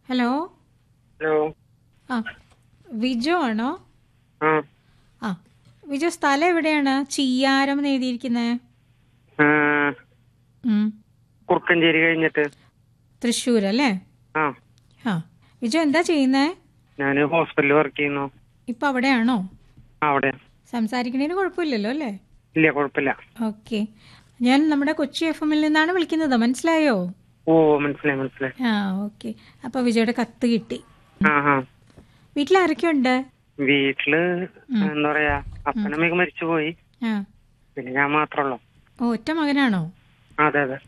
Hello hello ആ വിജു ആണോ ആ ആ വിജു സ്ഥലം എവിടെയാണ് ചിയ്യാരം എന്ന് എഴുതിയിരിക്കുന്നത് ആ, ഉം. കുറുക്കഞ്ചേരി കഴിഞ്ഞിട്ട് തൃശ്ശൂർ അല്ലേ ആ ആ വിജു എന്താ ചെയ്യുന്നേ ഞാൻ ഹോസ്പിറ്റലിൽ വർക്ക് ചെയ്യുന്നു ഇപ്പം അവിടെയാണോ ആ, അവിടെ സംസാരിക്കണതിന് കുഴപ്പമില്ലല്ലോ അല്ലേ ഇല്ല കുഴപ്പമില്ല ഓക്കെ ഞാൻ നമ്മുടെ കൊച്ചി എഫ് എമ്മിൽ നിന്നാണ് വിളിക്കുന്നത് മനസ്സിലായോ ഓ മനസ്സിലായി മനസ്സിലായി ആ ഓക്കെ അപ്പോൾ വിജയുടെ കത്ത് കിട്ടി ആ ആ വീട്ടിൽ ആരൊക്കെയുണ്ട് വീട്ടില് എന്താ പറയാ അപ്പനമ്മയൊക്കെ മരിച്ചുപോയി ആ പിന്നെ ഞാൻ മാത്രമല്ലോ ഓ ഒറ്റ മകനാണോ അതെ അതെ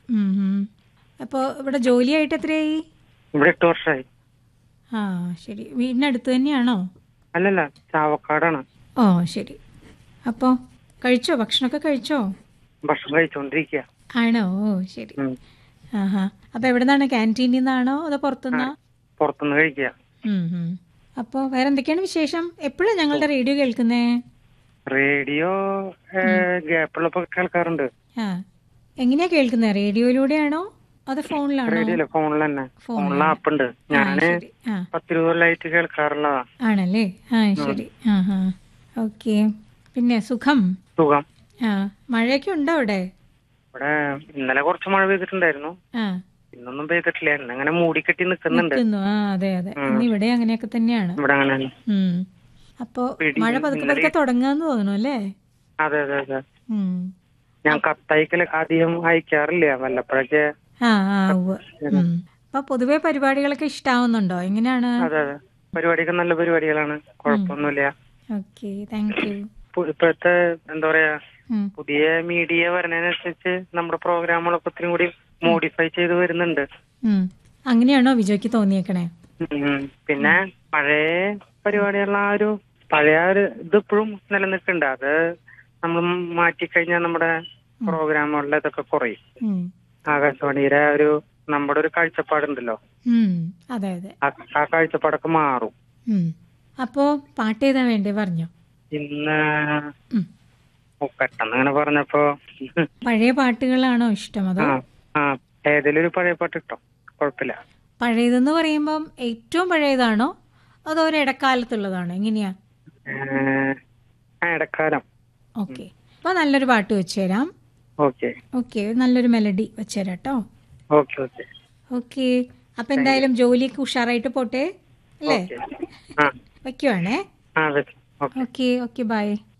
അപ്പോൾ ഇവിടെ ജോലിയായിട്ട് എത്രയായി ഇവിടെ എട്ട് വർഷമായി ആ ശരി വീടിനടുത്ത് തന്നെയാണോ അല്ലല്ല ചാവക്കാടാണ് ഓ ശരി അപ്പോൾ കഴിച്ചോ ഭക്ഷണമൊക്കെ കഴിച്ചോ ഭക്ഷണം കഴിച്ചോണ്ടിരിക്കുക ആണോ ഓ ശരി ആഹാ അപ്പോൾ എവിടെ നിന്നാണ് ക്യാൻറ്റീനിൽ നിന്നാണോ അതോ പുറത്തുനിന്നാ പുറത്തുനിന്ന് കഴിക്കുക അപ്പോൾ വേറെ എന്തൊക്കെയാണ് വിശേഷം എപ്പോഴാണ് ഞങ്ങളുടെ റേഡിയോ കേൾക്കുന്നേ റേഡിയോ ഗ്യാപ്പുള്ളപ്പോ കേൾക്കാറുണ്ട് ആ എങ്ങനെയാ കേൾക്കുന്നത് റേഡിയോയിലൂടെയാണോ അതോ ഫോണിലാണോ റേഡിയോ ഫോണിൽ തന്നെ ഫോണിൽ ഫോണിൽ ആപ്പ് ഉണ്ട് ആ ഞാന് ശരി ആ പത്തിരുപത് കൊല്ലായിട്ട് കേൾക്കാറുള്ളതാ ആണല്ലേ ആ ശരി ആ ഹാ ഓക്കെ പിന്നെ സുഖം സുഖം ആ മഴയൊക്കെ ഉണ്ടോ അവിടെ ഇവിടെ ഇന്നലെ കുറച്ച് മഴ പെയ്തിട്ടുണ്ടായിരുന്നു ആ ഇന്നൊന്നും പെയ്തിട്ടില്ല ഇന്നങ്ങനെ മൂടിക്കെട്ടി നിക്കുന്നുണ്ട് നിൽക്കുന്നു ആ അതെ അതെ ഇന്ന് ഇവിടെ അങ്ങനെയൊക്കെ തന്നെയാണ് ഇവിടെ അങ്ങനെ തന്നെ. ഉം. അപ്പോ പിടി- മഴ പതുക്കെ പതുക്കെ തുടങ്ങാന്ന് തോന്നുന്നു അല്ലേ അതെ അതെ അതെ ഉം. ഞാൻ കത്തയക്കല് അധികം അയക്കാറില്ല വല്ലപ്പോഴൊക്കെ ആ ആ ഉവ്വ്. ഉം. അപ്പൊ പൊതുവെ പരിപാടികളൊക്കെ ഇഷ്ടാവുന്നുണ്ടോ എങ്ങനെയാണ് അതെ അതെ പരിപാടിയൊക്കെ നല്ല പരിപാടികളാണ് കുഴപ്പമൊന്നുമില്ല ഓക്കെ താങ്ക് യു പു- ഇപ്പോഴത്തെ എന്താ പറയാ ഉം. പുതിയ മീഡിയ വരുന്നതിനനുസരിച്ച് നമ്മുടെ പ്രോഗ്രാമുകളൊക്കെ ഒത്തിരി കൂടി മോഡിഫൈ ചെയ്ത് വരുന്നുണ്ട് ഉം. അങ്ങനെയാണോ വിജയ്ക്ക് തോന്നിയേക്കണേ ഉം. പിന്നെ പഴയ പരിപാടികളുടെ ആ ഒരു പഴയ ആ ഒരു ഇതിപ്പോഴും നിലനിൽക്കുന്നുണ്ട് അത് നമ്മൾ മാറ്റിക്കഴിഞ്ഞാൽ നമ്മുടെ പ്രോഗ്രാമുകളിൽ ഇതൊക്കെ കുറയും ഉം. ആകാശവാണിയുടെ ആ ഒരു നമ്മുടെ ഒരു കാഴ്ചപ്പാടുണ്ടല്ലോ ഉം. അതെ അതെ ആ ആ കാഴ്ചപ്പാടൊക്കെ മാറും ഉം. അപ്പോ പാട്ട് ഏതാ വേണ്ടേ പറഞ്ഞോ ഇന്ന് ഉം. ഓ, പെട്ടെന്ന് അങ്ങനെ പറഞ്ഞപ്പോ പഴയ പാട്ടുകളാണോ ഇഷ്ടം അതോ ആ ആ ഏതെങ്കിലും ഒരു പഴയ പാട്ട് ഇട്ടോ കുഴപ്പമില്ല പഴയതെന്ന് പറയുമ്പം ഏറ്റവും പഴയതാണോ അതോ ഒരു ഇടക്കാലത്തുള്ളതാണോ എങ്ങനെയാ ഏഹ്, ആ ഇടക്കാലം ഓക്കെ അപ്പോൾ നല്ലൊരു പാട്ട് വെച്ചുതരാം ഓക്കെ ഓക്കെ നല്ലൊരു മെലഡി വെച്ചുതരാം കേട്ടോ ഓക്കെ ഓക്കെ ഓക്കെ അപ്പം എന്തായാലും ജോലിയൊക്കെ ഉഷാറായിട്ട് പോട്ടെ അല്ലേ ഓക്കെ ആ വയ്ക്കുവാണേ ആ വെച്ചു ഓക്കെ ഓക്കെ ഓക്കെ ബൈ